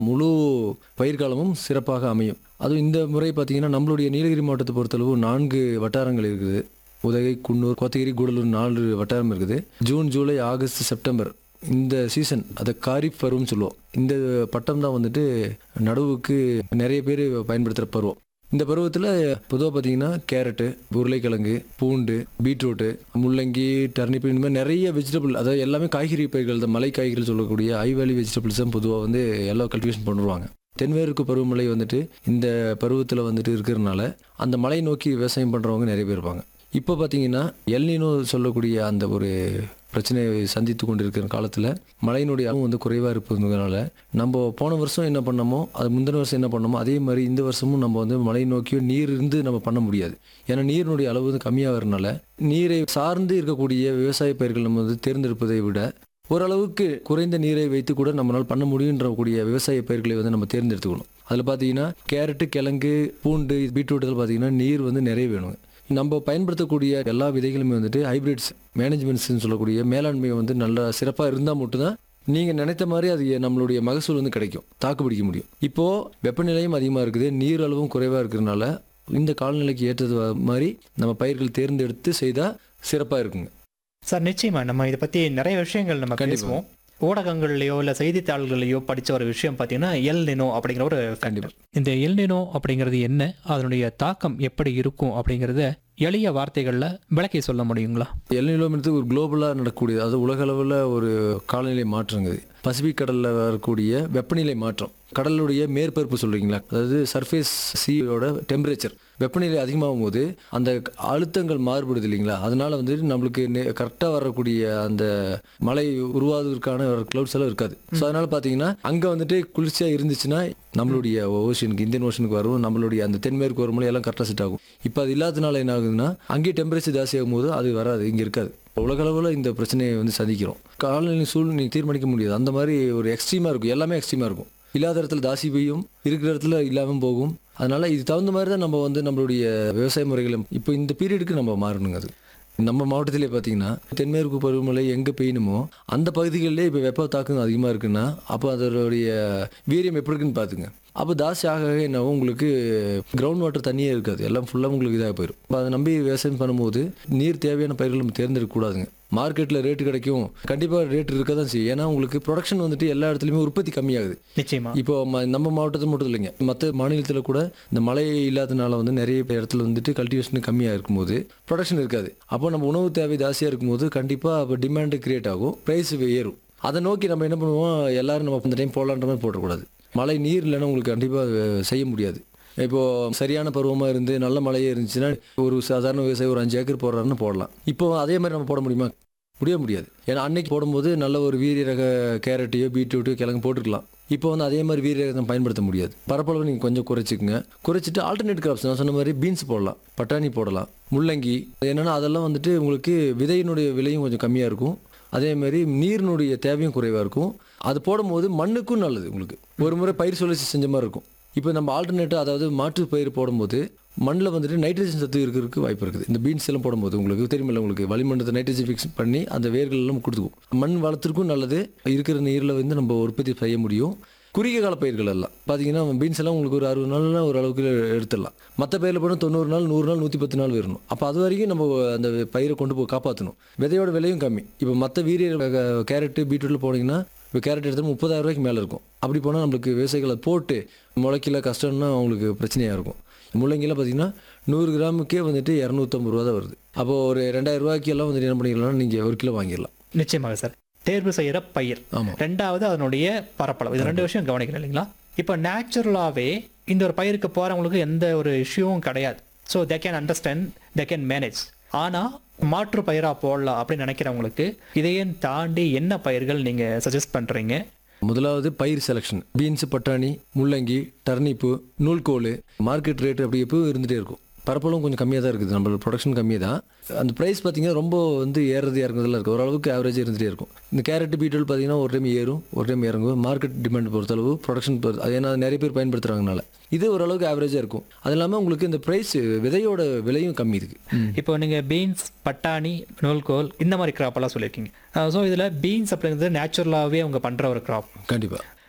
முழு பயிர்காலமும் சிறப்பாக அமையும் அதுவும் இந்த முறை பார்த்தீங்கன்னா நம்மளுடைய நீலகிரி மாவட்டத்தை பொறுத்தளவு நான்கு வட்டாரங்கள் இருக்குது உதகை குன்னூர் கோத்தகிரி கூடலூர் நாலு வட்டாரம் இருக்குது ஜூன் ஜூலை ஆகஸ்ட் செப்டம்பர் இந்த சீசன் அதை காரிஃப் பருவம்னு சொல்லுவோம் இந்த பட்டம் தான் வந்துட்டு நடவுக்கு நிறைய பேர் பயன்படுத்துகிற பருவம் இந்த பருவத்தில் பொதுவாக பார்த்தீங்கன்னா கேரட்டு உருளைக்கிழங்கு பூண்டு பீட்ரூட்டு முள்ளங்கி டர்னிப் இந்த மாதிரி நிறைய வெஜிடபிள் அதாவது எல்லாமே காய்கறி பயிர்கள் தான் மலை காய்கறிகள் சொல்லக்கூடிய ஐ வேலி வெஜிடபிள்ஸ் தான் பொதுவாக வந்து எல்லாம் கல்டிவேஷன் பண்ணுவாங்க தென்மேற்கு பருவமழை வந்துட்டு இந்த பருவத்தில் வந்துட்டு இருக்கிறதுனால அந்த மலை நோக்கி விவசாயம் பண்ணுறவங்க நிறைய பேர் இருப்பாங்க இப்போ பார்த்தீங்கன்னா எல்னினோ சொல்லக்கூடிய அந்த ஒரு பிரச்சனையை சந்தித்து கொண்டு இருக்கிற காலத்தில் மழையினுடைய அளவு வந்து குறைவாக இருப்பதுனால நம்ம போன வருஷம் என்ன பண்ணோமோ அது முந்தின வருஷம் என்ன பண்ணோமோ அதே மாதிரி இந்த வருஷமும் நம்ம வந்து மழை நோக்கியோ நீர் இருந்து நம்ம பண்ண முடியாது ஏன்னா நீரினுடைய அளவு வந்து கம்மியாகிறதுனால நீரை சார்ந்து இருக்கக்கூடிய விவசாய பயிர்கள் நம்ம வந்து தேர்ந்தெடுப்பதை விட ஓரளவுக்கு குறைந்த நீரை வைத்து கூட நம்மளால் பண்ண முடியுன்ற கூடிய விவசாய பயிர்களை வந்து நம்ம தேர்ந்தெடுத்துக்கணும் அதில் பார்த்தீங்கன்னா கேரட்டு கிழங்கு பூண்டு பீட்ரூட் இதில் பார்த்தீங்கன்னா நீர் வந்து நிறைய வேணுங்க நம்ம பயன்படுத்தக்கூடிய எல்லா விதைகளுமே வந்துட்டு ஹைபிரிட்ஸ் மேனேஜ்மெண்ட்ஸ்னு சொல்லக்கூடிய மேலாண்மை வந்து நல்லா சிறப்பாக இருந்தால் மட்டும்தான் நீங்கள் நினைத்த மாதிரி அது நம்மளுடைய மகசூல் வந்து கிடைக்கும் தாக்கு பிடிக்க முடியும் இப்போது வெப்பநிலையும் அதிகமாக இருக்குது நீர் அளவும் குறைவாக இருக்கிறதுனால இந்த காலநிலைக்கு ஏற்றது மாதிரி நம்ம பயிர்கள் தேர்ந்தெடுத்து செய்தால் சிறப்பாக இருக்குங்க சார் நிச்சயமா நம்ம இதை பத்தி நிறைய விஷயங்கள் நம்ம கண்டிப்பா. பேசுவோம் ஊடகங்கள்லயோ இல்ல செய்தித்தாள்கள்லயோ படிச்ச ஒரு விஷயம் பாத்தீங்கன்னா எல் நினோ அப்படிங்கிற ஒரு கண்டிப்பாக இந்த எல்னினோ அப்படிங்கிறது என்ன அதனுடைய தாக்கம் எப்படி இருக்கும் அப்படிங்கிறத எளிய வார்த்தைகளில் விளக்கி சொல்ல முடியுங்களா எல்நிலோமினத்து ஒரு குளோபலாக நடக்கக்கூடியது அது உலக அளவில் ஒரு காலநிலை மாற்றங்குது பசிபிக் கடலில் வரக்கூடிய வெப்பநிலை மாற்றம் கடலுடைய மேற்பரப்பு சொல்றீங்களா அதாவது சர்ஃபேஸ் சீயோட டெம்பரேச்சர் வெப்பநிலை அதிகமாகும் போது அந்த அழுத்தங்கள் மாறுபடுது இல்லைங்களா அதனால வந்து நம்மளுக்கு கரெக்டாக வரக்கூடிய அந்த மழை உருவாவதற்கான க்ளவுட்ஸ் எல்லாம் இருக்காது ஸோ அதனால பார்த்தீங்கன்னா அங்கே வந்துட்டு குளிர்ச்சியாக இருந்துச்சுன்னா நம்மளுடைய ஓஷனுக்கு இந்தியன் ஓஷனுக்கு வரும் நம்மளுடைய அந்த தென்மேற்கு ஒரு மழை எல்லாம் கரெக்டாக செட் ஆகும் இப்போ அது இல்லாதனால என்ன ஆகுதுன்னா அங்கேயே டெம்பரேச்சர் ஜாஸ்தியாகும் போது அது வராது இங்கே இருக்காது உலகளவில் இந்த பிரச்சனையை வந்து சந்திக்கிறோம் காலநிலை சூழ்நிலை தீர்மானிக்க முடியாது அந்த மாதிரி ஒரு எக்ஸ்ட்ரீமாக இருக்கும் எல்லாமே எக்ஸ்ட்ரீமாக இருக்கும் இல்லாத இடத்துல தாசி பெய்யும் இருக்கிற இடத்துல இல்லாமல் போகும் அதனால இது தகுந்த மாதிரி தான் நம்ம வந்து நம்மளுடைய விவசாய முறைகளை இப்போ இந்த பீரியடுக்கு நம்ம மாறணுங்க அது நம்ம மாவட்டத்திலே பார்த்தீங்கன்னா தென்மேற்கு பருவமழை எங்கே பெய்யணுமோ அந்த பகுதிகளிலே இப்போ வெப்ப தாக்கம் அதிகமாக இருக்குன்னா அப்போ அதனுடைய வீரியம் எப்படி இருக்குன்னு பார்த்துங்க அப்போ தாசி ஆக ஆக என்ன ஆகும்? உங்களுக்கு கிரவுண்ட் வாட்டர் தண்ணியே இருக்காது எல்லாம் ஃபுல்லாக உங்களுக்கு இதாக போயிடும் அப்போ அதை நம்பி விவசாயம் பண்ணும்போது நீர் தேவையான பயிர்கள் நம்ம தேர்ந்தெடுக்க கூடாதுங்க மார்க்கெட்டில் ரேட்டு கிடைக்கும் கண்டிப்பாக ரேட் இருக்க தான் செய்யும் ஏன்னா உங்களுக்கு ப்ரொடக்ஷன் வந்துட்டு எல்லா இடத்துலையுமே உற்பத்தி கம்மியாகுது நிச்சயமா இப்போ ம- நம்ம மாவட்டத்தில் மட்டும் இல்லைங்க மற்ற மாநிலத்தில் கூட இந்த மழை இல்லாதனால வந்து நிறைய இடத்துல வந்துட்டு கல்டிவேஷன் கம்மியாக இருக்கும்போது ப்ரொடக்ஷன் இருக்காது அப்போ நம்ம உணவு தேவை ஜாஸ்தியாக இருக்கும்போது கண்டிப்பாக அப்போ டிமாண்டு கிரியேட் ஆகும் ப்ரைஸ் ஏறும் அதை நோக்கி நம்ம என்ன பண்ணுவோம் எல்லாரும் நம்ம இந்த டைம் போடலான்ற மாதிரி போடக்கூடாது மழை நீர் இல்லைன்னா உங்களுக்கு கண்டிப்பாக செய்ய முடியாது இப்போ சரியான பருவமாக இருந்து நல்ல மழையே இருந்துச்சுன்னா ஒரு சாதாரண விவசாயி ஒரு அஞ்சு ஏக்கர் போடுறாருன்னு போடலாம் இப்போ அதே மாதிரி நம்ம போட முடியுமா முடிய முடியாது ஏன்னா அன்னைக்கு போடும்போது நல்ல ஒரு வீரிய ரக கேரட்டையோ பீட்ரூட்டோ கிழங்கு போட்டுருக்கலாம் இப்போ வந்து அதே மாதிரி வீரிய ரகம் பயன்படுத்த முடியாது பரப்பளவு நீங்கள் கொஞ்சம் குறைச்சிக்கங்க குறைச்சிட்டு ஆல்டர்னேட் கிராப்ஸ் நான் சொன்ன மாதிரி பீன்ஸ் போடலாம் பட்டாணி போடலாம் முள்ளங்கி என்னென்னா அதெல்லாம் வந்துட்டு உங்களுக்கு விதையினுடைய விலையும் கொஞ்சம் கம்மியாக இருக்கும் அதே மாதிரி நீரினுடைய தேவையும் குறைவாக இருக்கும் அது போடும்போது மண்ணுக்கும் நல்லது உங்களுக்கு ஒரு முறை பயிர் சுழற்சி செஞ்ச மாதிரி இருக்கும் இப்போ நம்ம ஆல்டர்னேட்டாக அதாவது மாற்று பயிர் போடும்போது மண்ணில் வந்துட்டு நைட்ரஜன் சத்து இருக்கிறதுக்கு வாய்ப்பு இருக்குது இந்த பீன்ஸ் எல்லாம் போடும்போது உங்களுக்கு தெரியுமில்ல உங்களுக்கு வளிமண்டலத்தை நைட்ரஜன் ஃபிக்ஸ் பண்ணி அந்த வேர்கள் எல்லாம் கொடுத்துக்கும் மண் வளத்திற்கும் நல்லது இருக்கிற நீரில் வந்து நம்ம உற்பத்தி செய்ய முடியும் குறுகிய கால பயிர்கள் எல்லாம் பார்த்தீங்கன்னா பீன்ஸ் எல்லாம் உங்களுக்கு ஒரு அறுபது நாள்னா ஒரு அளவுக்கு எடுத்துடலாம் மற்ற பயிரில் போனால் தொண்ணூறு நாள் நூறு நாள் நூற்றி பத்து நாள் வரணும் அப்போ அது வரைக்கும் நம்ம அந்த பயிரை கொண்டு போய் காப்பாற்றணும் விதையோட விலையும் கம்மி இப்போ மற்ற வீரிய ரக கேரட்டு பீட்ரூட்டில் போனீங்கன்னா இப்போ கேரட் எடுத்தால் முப்பதாயிரம் ரூபாய்க்கு மேலே இருக்கும் அப்படி போனால் நம்மளுக்கு விவசாயிகளை போட்டு முளைக்கல கஷ்டம்னா அவங்களுக்கு பிரச்சனையாக இருக்கும் முள்ளங்கிலாம் பார்த்தீங்கன்னா நூறு கிராமுக்கே வந்துட்டு இரநூத்தம்பது ரூபா தான் வருது அப்போ ஒரு ரெண்டாயிரம் ரூபாய்க்கு எல்லாம் வந்துட்டு என்ன பண்ணிக்கலாம்னா நீங்கள் ஒரு கிலோ வாங்கிடலாம் நிச்சயமாக சார் தேர்வு செய்யற பயிர் ஆமாம் ரெண்டாவது அதனுடைய பரப்பளவு இது ரெண்டு விஷயம் கவனிக்கணும் இல்லைங்களா இப்போ நேச்சுரலாகவே இந்த ஒரு பயிருக்கு போறவங்களுக்கு எந்த ஒரு இஷ்யூவும் கிடையாது so they can understand they can manage ஆனால் மாற்று பயிராக போடலாம் அப்படின்னு நினைக்கிறவங்களுக்கு இதையும் தாண்டி என்ன பயிர்கள் நீங்கள் சஜஸ்ட் பண்ணுறீங்க முதலாவது பயிர் செலெக்ஷன் பீன்ஸ் பட்டாணி முள்ளங்கி டர்னிப்பு நூல்கோல் மார்க்கெட் ரேட் அப்படி எப்பவும் இருந்துகிட்டே இருக்கும் பரப்பளவும் கொஞ்சம் கம்மியாக தான் இருக்குது நம்மளோட ப்ரொடக்ஷன் கம்மியாக தான் அந்த ப்ரைஸ் பார்த்தீங்கன்னா ரொம்ப வந்து ஏறது இறங்குறதுல இருக்குது ஓரளவுக்கு ஆவரேஜ் இருந்துகிட்டே இருக்கும் இந்த கேரட் பீட்ரூட் பார்த்தீங்கன்னா ஒரு டைம் ஏறும் ஒரு டைம் இறங்கும் மார்க்கெட் டிமாண்ட் பொறுத்தளவு ப்ரொடக்ஷன் பொறுத்து அது ஏன்னா நிறைய பேர் பயன்படுத்துறாங்கனால இது ஓரளவுக்கு ஆவரேஜாக இருக்கும் அது இல்லாமல் உங்களுக்கு இந்த ப்ரைஸ் விதையோட விலையும் கம்மி இருக்குது இப்போ நீங்கள் பீன்ஸ் பட்டாணி நூல்கோல் இந்த மாதிரி crop எல்லாம் சொல்லியிருக்கீங்க ஸோ இதில் பீன்ஸ் அப்படிங்கிறது நேச்சுரலாகவே அவங்க பண்ணுற ஒரு crop கண்டிப்பாக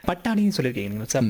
பட்டாணின்னு சொல்லியிருக்கீங்க சார்